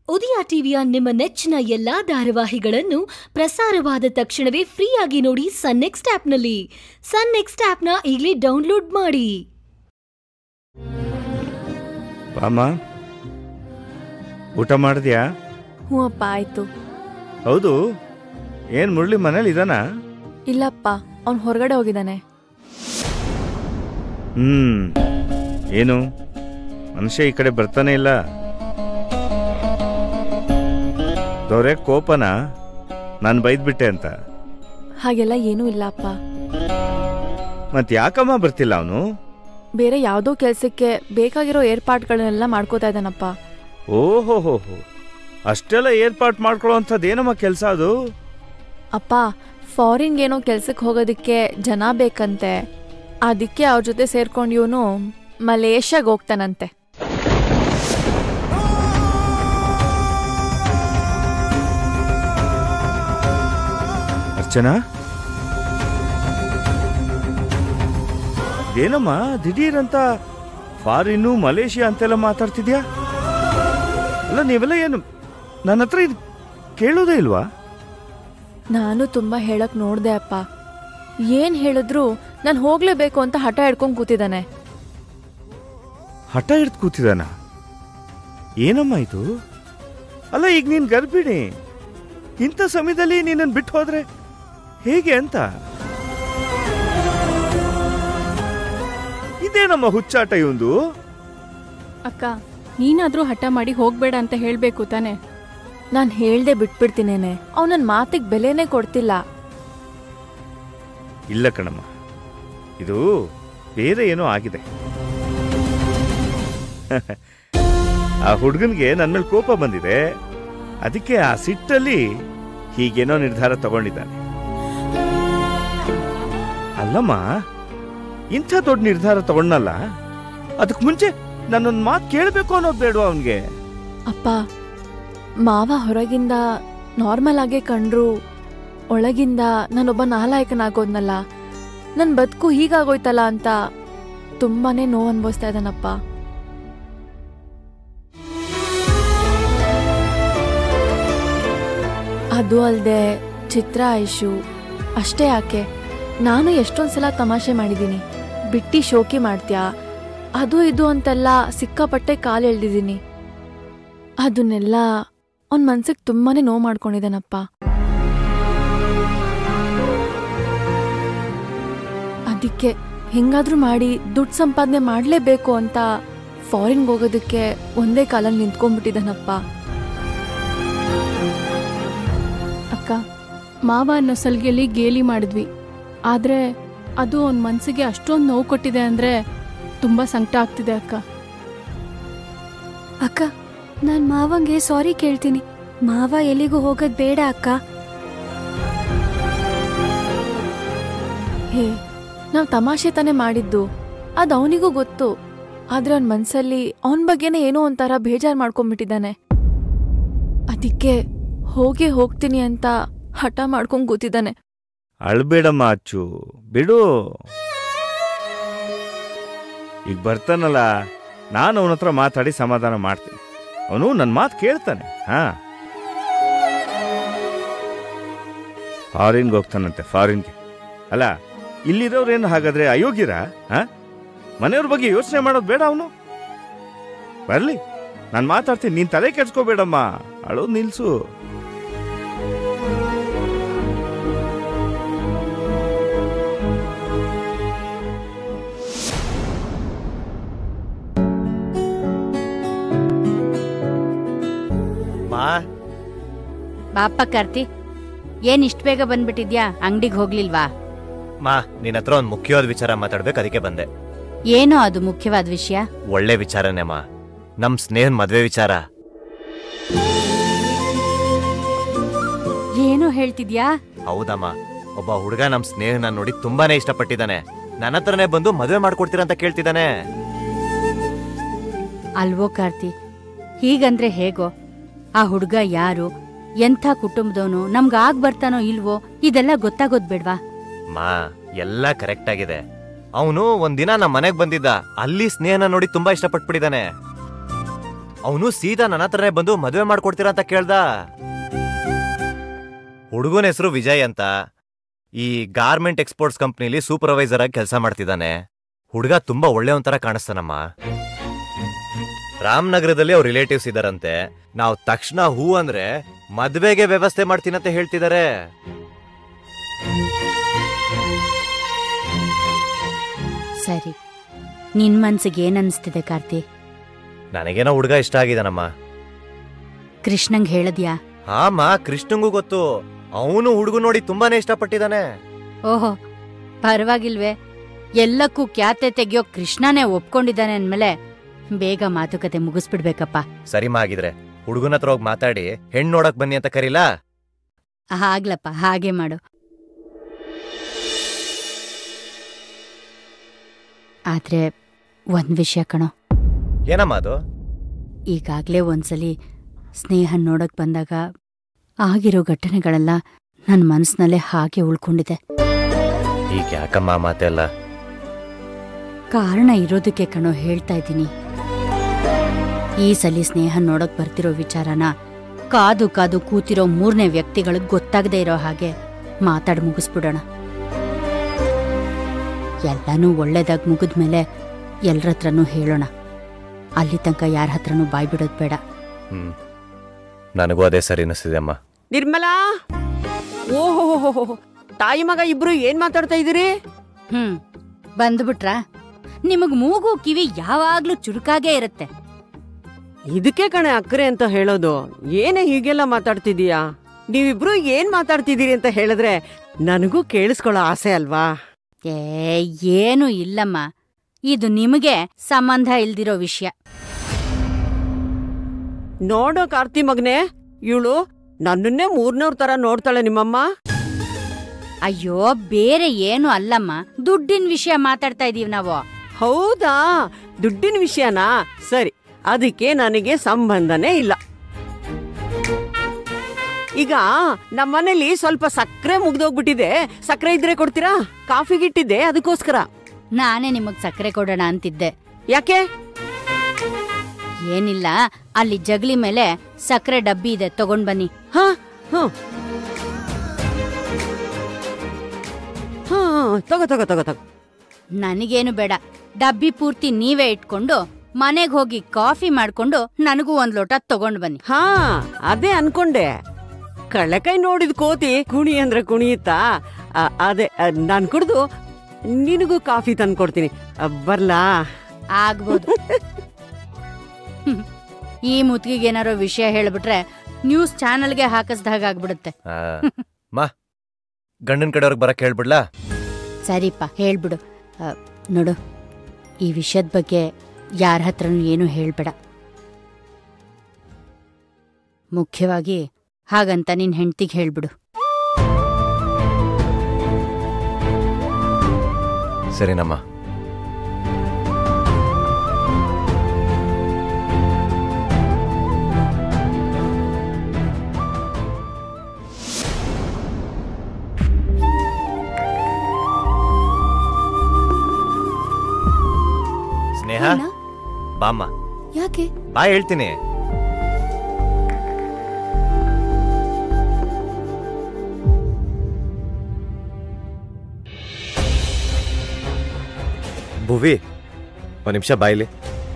ಉದಯ ಟಿವಿಯ ನಿಮ್ಮ ನೆಚ್ಚಿನ ಎಲ್ಲಾ ಧಾರಾವಾಹಿಗಳನ್ನು ಪ್ರಸಾರವಾದ ತಕ್ಷಣವೇ ಫ್ರೀಯಾಗಿ ನೋಡಿ ಸನ್ ನೆಕ್ಸ್ಟ್ ಆಪ್ನಲ್ಲಿ ಸನ್ ನೆಕ್ಸ್ಟ್ ಆಪ್ನ ಈಗಲೇ ಡೌನ್ಲೋಡ್ ಮಾಡಿ ಬಾಮ ಊಟ ಮಾಡಿದ್ಯಾ ಹ್ಞೂ ಅಪ್ಪ ಆಯ್ತು ಹೌದು ಏನ್ ಮುರಳಿ ಮನೇಲಿ ಇದಾನ ಇಲ್ಲಪ್ಪ ಅವ್ನು ಹೊರಗಡೆ ಹೋಗಿದ್ದಾನೆ ಹ್ಮ್ ಏನು ಮನುಷ್ಯ ಈ ಕಡೆ ಬರ್ತಾನೆ ಇಲ್ಲ ದೊರೆ ಕೋಪನ ನಾನು ಬೈದ್ಬಿಟ್ಟೆ ಅಂತ ಹಾಗೆಲ್ಲ ಏನೂ ಇಲ್ಲ ಅಪ್ಪ ಮತ್ ಯಾಕಮ್ಮ ಬರ್ತಿಲ್ಲ ಅವನು ಬೇರೆ ಯಾವುದೋ ಕೆಲಸಕ್ಕೆ ಬೇಕಾಗಿರೋ ಏರ್ಪಾಟ್ಗಳನ್ನೆಲ್ಲ ಮಾಡ್ಕೋತಾ ಇದ್ದಾನಪ್ಪ ಓಹೋ ಹೋ ಹೋ ಅಷ್ಟೆಲ್ಲ ಏರ್ಪಾಟ್ ಮಾಡ್ಕೊಳ್ಳೋ ಅಂಥದ್ದು ಏನಮ್ಮ ಕೆಲಸ ಅದು ಅಪ್ಪ ಫಾರಿನ್ಗೆ ಏನೋ ಕೆಲ್ಸಕ್ಕೆ ಹೋಗೋದಕ್ಕೆ ಜನ ಬೇಕಂತೆ ಅದಕ್ಕೆ ಅವ್ರ ಜೊತೆ ಸೇರ್ಕೊಂಡು ಇವನು ಮಲೇಷ್ಯಾಗ ಹೋಗ್ತಾನಂತೆ ಅರ್ಚನಾ ಏನಮ್ಮ ದಿಢೀರ್ ಅಂತ ಫಾರಿನ್ನು ಮಲೇಷಿಯಾ ಅಂತೆಲ್ಲ ಮಾತಾಡ್ತಿದ್ಯಾ ಅಲ್ಲ ನೀವೆಲ್ಲ ಏನು ನನ್ನ ಹತ್ರ ಇದು ಕೇಳೋದೇ ಇಲ್ವಾ ನಾನು ತುಂಬ ಹೇಳಕ್ ನೋಡ್ದೆ ಅಪ್ಪ ಏನ್ ಹೇಳಿದ್ರು ನಾನು ಹೋಗ್ಲೇಬೇಕು ಅಂತ ಹಠ ಹಿಡ್ಕೊಂಡು ಕೂತಿದ್ದಾನೆ ಹಠ ಹಿಡ್ದು ಕೂತಿದಾನ ಏನಮ್ಮ ಇದು ಅಲ್ಲ ಈಗ ನೀನ್ ಗರ್ಭಿಣಿ ಇಂಥ ಸಮಯದಲ್ಲಿ ನೀನನ್ನು ಬಿಟ್ಟು ಹೋದ್ರೆ ಹೇಗೆ ಅಂತ ಇದೇನಮ್ಮ ಹುಚ್ಚಾಟ ಇವಂದು ಅಕ್ಕ ನೀನಾದ್ರೂ ಹಠ ಮಾಡಿ ಹೋಗ್ಬೇಡ ಅಂತ ಹೇಳ್ಬೇಕು ತಾನೆ ನಾನು ಹೇಳ್ದೆ ಬಿಟ್ಬಿಡ್ತೀನೇನೆ ಅವ್ ನನ್ನ ಮಾತಿಗೆ ಬೆಲೆನೇ ಕೊಡ್ತಿಲ್ಲ ಇಲ್ಲ ಕಣಮ್ಮ ಇದು ಬೇರೆ ಏನೋ ಆಗಿದೆ ಆ ಹುಡುಗನ್ಗೆ ನನ್ನ ಮೇಲೆ ಕೋಪ ಬಂದಿದೆ ಅದಕ್ಕೆ ಆ ಸಿಟ್ಟಲ್ಲಿ ಹೀಗೇನೋ ನಿರ್ಧಾರ ತಗೊಂಡಿದ್ದಾನೆ ಅಲ್ಲಮ್ಮ ಇಂಥ ದೊಡ್ಡ ನಿರ್ಧಾರ ತಗೊಂಡಲ್ಲ ಅದಕ್ಕೆ ಮುಂಚೆ ನನ್ನೊಂದು ಮಾತು ಕೇಳಬೇಕು ಅನ್ನೋದು ಬೇಡವಾ ಅವನಿಗೆ ಅಪ್ಪ ಮಾವ ಹೊರಗಿಂದ ನಾರ್ಮಲ್ ಆಗೇ ಕಂಡ್ರು ಒಳಗಿಂದ ನಾನೊಬ್ಬ ನಾಲಾಯಕನಾಗೋದ್ನಲ್ಲ ನನ್ನ ಬದುಕು ಹೀಗಾಗೋಯ್ತಲ್ಲ ಅಂತ ತುಂಬಾನೇ ನೋವು ಅನ್ಭವಿಸ್ತಾ ಇದ್ದಾನಪ್ಪ ಅದು ಅಲ್ಲದೆ ಚಿತ್ರ ಐಶು ಅಷ್ಟೇ ಯಾಕೆ ನಾನು ಎಷ್ಟೊಂದ್ಸಲ ತಮಾಷೆ ಮಾಡಿದ್ದೀನಿ ಬಿಟ್ಟಿ ಶೋಕಿ ಮಾಡ್ತ್ಯಾ ಅದು ಇದು ಅಂತೆಲ್ಲ ಸಿಕ್ಕಾಪಟ್ಟೆ ಕಾಲು ಎಳ್ದಿದ್ದೀನಿ ಅದನ್ನೆಲ್ಲ ಅವನ ಮನ್ಸಿಗೆ ತುಂಬಾನೇ ನೋವು ಮಾಡ್ಕೊಂಡಿದ್ದಾನಪ್ಪ ಅದಕ್ಕೆ ಹೆಂಗಾದ್ರೂ ಮಾಡಿ ದುಡ್ಡು ಸಂಪಾದನೆ ಮಾಡಲೇಬೇಕು ಅಂತ ಫಾರಿನ್ಗೆ ಹೋಗೋದಕ್ಕೆ ಒಂದೇ ಕಾಲಲ್ಲಿ ನಿಂತ್ಕೊಂಡ್ಬಿಟ್ಟಿದ್ದಾನಪ್ಪ ಅಕ್ಕ ಮಾವ ಅನ್ನೋ ಸಲ್ಗೆಯಲ್ಲಿ ಗೇಲಿ ಮಾಡಿದ್ವಿ ಆದ್ರೆ ಅದು ಅವನ ಮನ್ಸಿಗೆ ಅಷ್ಟೊಂದು ನೋವು ಕೊಟ್ಟಿದೆ ಅಂದ್ರೆ ತುಂಬಾ ಸಂಕಟ ಆಗ್ತಿದೆ ಅಕ್ಕ ಅಕ್ಕ ನಾನ್ ಮಾವಂಗೆ ಸಾರಿ ಕೇಳ್ತೀನಿ ಮಾವ ಎಲ್ಲಿಗೂ ಹೋಗೋದ್ ಬೇಡ ಅಕ್ಕ ಹೇ ನಾವು ತಮಾಷೆ ತಾನೇ ಮಾಡಿದ್ದು ಅದು ಅವನಿಗೂ ಗೊತ್ತು ಆದ್ರೆ ಅವನ ಮನ್ಸಲ್ಲಿ ಅವನ ಬಗ್ಗೆನೇ ಏನೋ ಒಂಥರ ಬೇಜಾರು ಮಾಡ್ಕೊಂಡ್ಬಿಟ್ಟಿದ್ದಾನೆ ಅದಕ್ಕೆ ಹೋಗೇ ಹೋಗ್ತೀನಿ ಅಂತ ಹಠ ಮಾಡ್ಕೊಂಡ್ ಕೂತಿದ್ದಾನೆ ಅಳ್ಬೇಡಮ್ಮ ಅಚ್ಚು ಬಿಡು ಈಗ ಬರ್ತಾನಲ್ಲ ನಾನು ಅವನ ಹತ್ರ ಮಾತಾಡಿ ಸಮಾಧಾನ ಮಾಡ್ತೀನಿ ಅವನು ನನ್ನ ಮಾತು ಕೇಳ್ತಾನೆ ಹಾ ಫಾರಿನ್ಗೆ ಹೋಗ್ತಾನಂತೆ ಫಾರಿನ್ಗೆ ಅಲ್ಲ ಇಲ್ಲಿರೋರೇನು ಹಾಗಾದ್ರೆ ಅಯೋಗ್ಯರ ಹಾ ಮನೆಯವ್ರ ಬಗ್ಗೆ ಯೋಚನೆ ಮಾಡೋದು ಬೇಡ ಅವನು ಬರ್ಲಿ ನಾನು ಮಾತಾಡ್ತೀನಿ ನೀನ್ ತಲೆ ಕೆಡ್ಸ್ಕೋಬೇಡಮ್ಮ ಅಳೋದು ನಿಲ್ಸು ಮಾ ಬಾಪ ಕಾರ್ತಿ ಏನ್ ಇಷ್ಟ ಬೇಗ ಬಂದ್ಬಿಟ್ಟಿದ್ಯಾ ಅಂಗಡಿಗೆ ಹೋಗ್ಲಿಲ್ವಾ ಮಾ ನಿನ್ನ ಹತ್ರ ಒಂದು ಮುಖ್ಯವಾದ ವಿಚಾರ ಮಾತಾಡ್ಬೇಕು ಅದಕ್ಕೆ ಬಂದೆ ಏನೋ ಅದು ಮುಖ್ಯವಾದ ವಿಷಯ ಒಳ್ಳೆ ವಿಚಾರನೇ ಮಾ ನಮ್ ಸ್ನೇಹನ್ ಮದ್ವೆ ವಿಚಾರ ಏನೋ ಹೇಳ್ತಿದ್ಯಾ ಹೌದಮ್ಮ ಒಬ್ಬ ಹುಡುಗ ನಮ್ ಸ್ನೇಹನ ನೋಡಿ ತುಂಬಾನೇ ಇಷ್ಟಪಟ್ಟಿದ್ದಾನೆ ನನ್ನ ಹತ್ರನೇ ಬಂದು ಮದ್ವೆ ಮಾಡ್ಕೊಡ್ತೀರಾ ಅಂತ ಕೇಳ್ತಿದ್ದಾನೆ ಅಲ್ವೋ ಕಾರ್ತಿ ಹೀಗಂದ್ರೆ ಹೇಗೋ ಆ ಹುಡ್ಗ ಯಾರು ಎಂಥ ಕುಟುಂಬದವನು ನಮ್ಗ ಆಗ್ ಬರ್ತಾನೋ ಇಲ್ವೋ ಇದೆಲ್ಲ ಗೊತ್ತಾಗೋದ್ ಬೇಡ್ವಾ ಮಾ ಎಲ್ಲ ಕರೆಕ್ಟ್ ಆಗಿದೆ ಅವನು ಒಂದಿನ ನಮ್ಮ ಮನೆಗ್ ಬಂದಿದ್ದ ಅಲ್ಲಿ ಸ್ನೇಹನ ನೋಡಿ ತುಂಬಾ ಇಷ್ಟಪಟ್ಬಿಟ್ಟಿದ್ದಾನೆ ಅವನು ಸೀದಾ ನನ್ನ ಹತ್ರನೇ ಬಂದು ಮದುವೆ ಮಾಡ್ಕೊಡ್ತೀರಾ ಅಂತ ಕೇಳ್ದ ಹುಡುಗನ ಹೆಸರು ವಿಜಯ್ ಅಂತ ಈ ಗಾರ್ಮೆಂಟ್ ಎಕ್ಸ್ಪೋರ್ಟ್ಸ್ ಕಂಪ್ನಿಲಿ ಸೂಪರ್ವೈಸರ್ ಆಗಿ ಕೆಲಸ ಮಾಡ್ತಿದ್ದಾನೆ ಹುಡುಗ ತುಂಬಾ ಒಳ್ಳೆಯವನ್ ಕಾಣಿಸ್ತಾನಮ್ಮ ರಾಮನಗರದಲ್ಲಿ ಅವ್ರ ರಿಲೇಟಿವ್ಸ್ ಇದಾರಂತೆ ನಾವು ತಕ್ಷಣ ಹೂ ಅಂದ್ರೆ ಮದ್ವೆಗೆ ವ್ಯವಸ್ಥೆ ಮಾಡ್ತೀನಂತ ಹೇಳ್ತಿದ್ದಾರೆ ಸರಿ ನಿನ್ ಮನ್ಸಿಗೆ ಏನ್ ಅನ್ಸ್ತಿದೆ ಕಾರ್ತಿ ನನಗೇನೋ ಹುಡುಗ ಇಷ್ಟ ಆಗಿದಾನಮ್ಮ ಕೃಷ್ಣಂಗ್ ಹೇಳದ್ಯಾ ಆಮ ಕೃಷ್ಣಂಗೂ ಗೊತ್ತು ಅವನು ಹುಡುಗ ನೋಡಿ ತುಂಬಾನೇ ಇಷ್ಟಪಟ್ಟಿದ್ದಾನೆ ಓಹೋ ಪರವಾಗಿಲ್ವೇ ಎಲ್ಲಕ್ಕೂ ಖ್ಯಾತೆ ತೆಗಿಯೋ ಕೃಷ್ಣನೇ ಒಪ್ಕೊಂಡಿದ್ದಾನೆ ಅಂದ್ಮೇಲೆ ಬೇಗ ಮಾತುಕತೆ ಮುಗಿಸ್ಬಿಡ್ಬೇಕಪ್ಪ ಸರಿಮಾ ಆಗಿದ್ರೆ ಹುಡುಗನ ಹತ್ರ ಹೋಗಿ ಮಾತಾಡಿ ಹೆಣ್ಣು ನೋಡಕ್ ಬನ್ನಿ ಅಂತ ಕರೀಲಾ ಆಗ್ಲಪ್ಪ ಹಾಗೆ ಮಾಡು ಆದ್ರೆ ಒಂದ್ ವಿಷಯ ಕಣೋ ಏನಮ್ಮ ಅದು ಈಗಾಗ್ಲೇ ಒಂದ್ಸಲಿ ಸ್ನೇಹ ನೋಡಕ್ ಬಂದಾಗ ಆಗಿರೋ ಘಟನೆಗಳೆಲ್ಲ ನನ್ನ ಮನಸ್ಸಿನಲ್ಲೇ ಹಾಗೆ ಉಳ್ಕೊಂಡಿದೆ ಈಗ ಯಾಕಮ್ಮ ಆ ಮಾತೆಲ್ಲ ಕಾರಣ ಇರೋದಕ್ಕೆ ಕಣೋ ಹೇಳ್ತಾ ಇದ್ದೀನಿ ಈ ಸಲಿ ಸ್ನೇಹ ನೋಡಕ್ ಬರ್ತಿರೋ ವಿಚಾರನ ಕಾದು ಕಾದು ಕೂತಿರೋ ಮೂರನೇ ವ್ಯಕ್ತಿಗಳಿಗೆ ಗೊತ್ತಾಗದೆ ಇರೋ ಹಾಗೆ ಮಾತಾಡ್ ಮುಗಿಸ್ಬಿಡೋಣ ಎಲ್ಲನೂ ಒಳ್ಳೇದಾಗ್ ಮುಗಿದ್ಮೇಲೆ ಎಲ್ರ ಹತ್ರನೂ ಹೇಳೋಣ ಅಲ್ಲಿ ತನಕ ಯಾರ ಹತ್ರನೂ ಬಾಯ್ ಬಿಡೋದ್ ಬೇಡ ಹ್ಮ್ ನನಗೂ ಅದೇ ಸರಿ ಅನಿಸ್ತಿದೆ ಅಮ್ಮ ನಿರ್ಮಲಾ ಓಹೋ ತಾಯಿ ಮಗ ಇಬ್ರು ಏನ್ ಮಾತಾಡ್ತಾ ಇದೀರಿ ಹ್ಮ್ ಬಂದ್ಬಿಟ್ರ ನಿಮಗ್ ಮೂಗು ಕಿವಿ ಯಾವಾಗ್ಲೂ ಚುರುಕಾಗೇ ಇರುತ್ತೆ ಇದಕ್ಕೆ ಕಣೆ ಅಕ್ಕರೆ ಅಂತ ಹೇಳೋದು ಏನೇ ಹೀಗೆಲ್ಲ ಮಾತಾಡ್ತಿದೀಯಾ ನೀವಿಬ್ರು ಏನ್ ಮಾತಾಡ್ತಿದೀರಿ ಅಂತ ಹೇಳಿದ್ರೆ ನನಗೂ ಕೇಳಿಸ್ಕೊಳ್ಳೋ ಆಸೆ ಅಲ್ವಾ ಏ ಏನು ಇಲ್ಲಮ್ಮ ಇದು ನಿಮಗೆ ಸಂಬಂಧ ಇಲ್ದಿರೋ ವಿಷಯ ನೋಡೋ ಕಾರ್ತಿ ಮಗನೆ ಇವಳು ನನ್ನನ್ನೇ ಮೂರ್ನವ್ರ ತರ ನೋಡ್ತಾಳೆ ನಿಮ್ಮಮ್ಮ ಅಯ್ಯೋ ಬೇರೆ ಏನು ಅಲ್ಲಮ್ಮ ದುಡ್ಡಿನ ವಿಷಯ ಮಾತಾಡ್ತಾ ಇದೀವಿ ನಾವು ಹೌದಾ ದುಡ್ಡಿನ ವಿಷಯನಾ ಸರಿ ಅದಕ್ಕೆ ನನಗೆ ಸಂಬಂಧನೇ ಇಲ್ಲ ಈಗ ನಮ್ಮನೇಲಿ ಸ್ವಲ್ಪ ಸಕ್ಕರೆ ಮುಗ್ದೋಗ್ಬಿಟ್ಟಿದೆ ಸಕ್ಕರೆ ಇದ್ರೆ ಕೊಡ್ತೀರಾ ಕಾಫಿಗಿಟ್ಟಿದ್ದೆ ಅದಕ್ಕೋಸ್ಕರ ನಾನೇ ನಿಮಗ್ ಸಕ್ಕರೆ ಕೊಡೋಣ ಅಂತಿದ್ದೆ ಯಾಕೆ ಏನಿಲ್ಲ ಅಲ್ಲಿ ಜಗಲಿ ಮೇಲೆ ಸಕ್ಕರೆ ಡಬ್ಬಿ ಇದೆ ತಗೊಂಡ್ ಬನ್ನಿ ಹಾ ಹ್ಮ್ ಹಾ ತಗೋ ತಗೋ ತಗೋ ತಗೋ ನನಗೇನು ಬೇಡ ಡಬ್ಬಿ ಪೂರ್ತಿ ನೀವೇ ಇಟ್ಕೊಂಡು ಮನೆಗ್ ಹೋಗಿ ಕಾಫಿ ಮಾಡ್ಕೊಂಡು ನನಗೂ ಒಂದ್ ಲೋಟ ತಗೊಂಡ್ ಬನ್ನಿ ಹಾ ಅದೇ ಅನ್ಕೊಂಡೆ ಕಳ್ಳೆಕಾಯಿ ನೋಡಿದ ಕೋತಿ ಕುಣಿ ಅಂದ್ರೆ ಕುಣಿಯುತ್ತಾ ಆ, ಅದೇ ಆ, ನಾನ್ ಕುಡ್ದು ನಿನಗೂ ಕಾಫಿ ತಂದ್ಕೊಡ್ತೀನಿ ಆ, ಬರ್ಲಾ ಆಗ್ಬೋದು ಹ್ಮ್. ಈ ಮುತ್ತಿಗೆ ಏನಾರೋ ವಿಷಯ ಹೇಳ್ಬಿಟ್ರೆ ನ್ಯೂಸ್ ಚಾನೆಲ್ಗೆ ಹಾಕಿಸ್ದಾಗ ಆಗ್ಬಿಡುತ್ತೆ ಆ, ಮಾ ಗಂಡನ ಕಡೆಯವ್ರಿಗೆ ಬರಕ್ ಹೇಳ್ಬಿಡ್ಲಾ ಸರಿಪ್ಪ ಹೇಳ್ಬಿಡು ಆ, ನೋಡು ಈ ವಿಷಯದ ಬಗ್ಗೆ ಯಾರ ಹತ್ರನೂ ಏನೂ ಹೇಳ್ಬೇಡ ಮುಖ್ಯವಾಗಿ ಹಾಗಂತ ನಿನ್ ಹೆಂಡ್ತಿಗೆ ಹೇಳ್ಬಿಡು ಸರಿನಮ್ಮ ಸ್ನೇಹ ಬಾಮ್ಮ ಯಾಕೆ ಬಾ ಹೇಳ್ತೀನಿ ಭುವಿ ಒಂದ್ ನಿಮಿಷ ಬಾಯಿಲಿ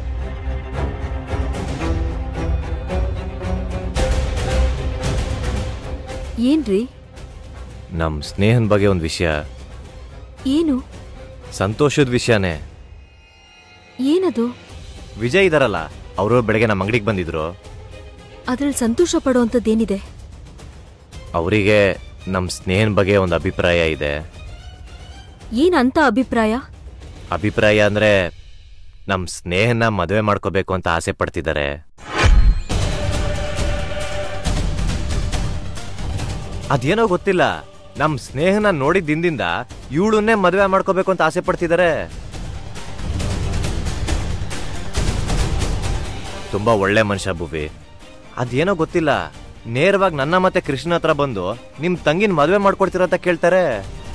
ಏನ್ರಿ ನಮ್ ಸ್ನೇಹನ್ ಬಗ್ಗೆ ಒಂದ್ ವಿಷಯ ಏನು ಸಂತೋಷದ ವಿಷಯನೇ ಏನದು ವಿಜಯ್ ಇದಾರಲ್ಲ ಅವರು ಬೆಳಗ್ಗೆ ನಮ್ಮ ಅಂಗಡಿಗೆ ಬಂದಿದ್ರು ಅದ್ರಲ್ಲಿ ಸಂತೋಷ ಪಡೋಂಥದ್ದೇನಿದೆ ಅವರಿಗೆ ನಮ್ಮ ಸ್ನೇಹನ್ ಬಗ್ಗೆ ಒಂದು ಅಭಿಪ್ರಾಯ ಇದೆ ಏನಂತ ಅಭಿಪ್ರಾಯ ಅಭಿಪ್ರಾಯ ಅಂದ್ರೆ ನಮ್ಮ ಸ್ನೇಹನ ಮದುವೆ ಮಾಡ್ಕೋಬೇಕು ಅಂತ ಆಸೆ ಪಡ್ತಿದ್ದಾರೆ ಅದೇನೋ ಗೊತ್ತಿಲ್ಲ ನಮ್ಮ ಸ್ನೇಹನ ನೋಡಿದ ದಿನದಿಂದ ಇವಳನ್ನೇ ಮದುವೆ ಮಾಡ್ಕೋಬೇಕು ಅಂತ ಆಸೆ ಪಡ್ತಿದ್ದಾರೆ ತುಂಬಾ ಒಳ್ಳೆ ಮನುಷ್ಯ ಭುವಿ ಅದೇನೋ ಗೊತ್ತಿಲ್ಲ ನೇರವಾಗಿ ನನ್ನ ಮತ್ತೆ ಕೃಷ್ಣ ಹತ್ರ ಬಂದು ನಿಮ್ ತಂಗಿನ ಮದುವೆ ಮಾಡ್ಕೊಡ್ತೀರ ಅಂತ ಕೇಳ್ತಾರೆ